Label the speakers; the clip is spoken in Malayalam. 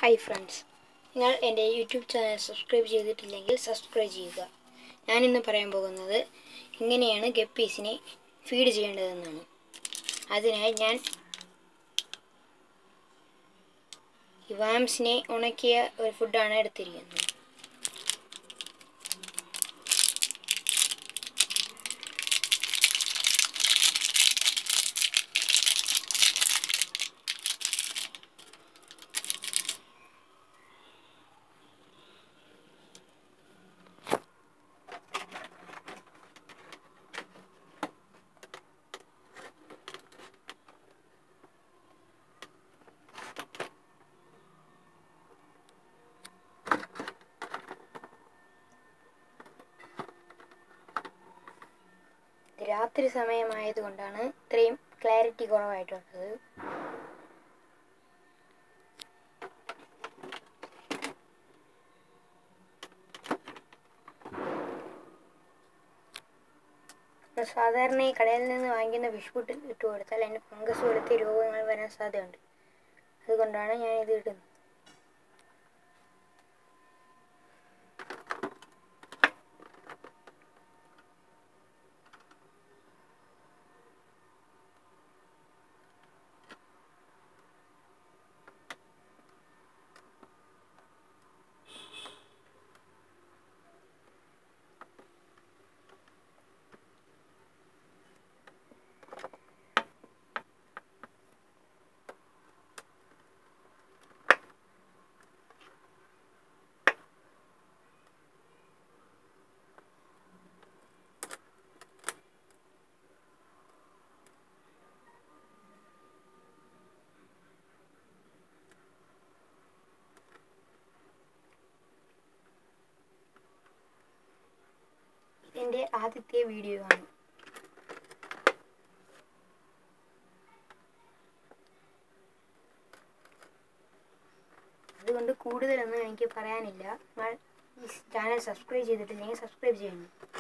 Speaker 1: ഹായ് ഫ്രണ്ട്സ് നിങ്ങൾ എൻ്റെ യൂട്യൂബ് ചാനൽ സബ്സ്ക്രൈബ് ചെയ്തിട്ടില്ലെങ്കിൽ സബ്സ്ക്രൈബ് ചെയ്യുക ഞാനിന്ന് പറയാൻ പോകുന്നത് എങ്ങനെയാണ് ഗപ്പീസിനെ ഫീഡ് ചെയ്യേണ്ടതെന്നാണ് അതിനായി ഞാൻ ഈ വാംസിനെ ഉണക്കിയ ഒരു ഫുഡാണ് എടുത്തിരിക്കുന്നത് ഇത് രാത്രി സമയമായതുകൊണ്ടാണ് ഇത്രയും ക്ലാരിറ്റി കുറവായിട്ടുള്ളത് സാധാരണ ഈ കടയിൽ നിന്ന് വാങ്ങിക്കുന്ന ഫിഷ് ഫുഡ് ഇട്ട് കൊടുത്താൽ അതിന് ഫംഗസ് പോലത്തെ രോഗങ്ങൾ വരാൻ സാധ്യതയുണ്ട് അതുകൊണ്ടാണ് ഞാൻ ഇത് ഇടുന്നത് എൻ്റെ ആദ്യത്തെ വീഡിയോ ആണ് അതുകൊണ്ട് കൂടുതലൊന്നും എനിക്ക് പറയാനില്ല നിങ്ങൾ ഈ ചാനൽ സബ്സ്ക്രൈബ് ചെയ്തിട്ടില്ലെങ്കിൽ സബ്സ്ക്രൈബ് ചെയ്യണം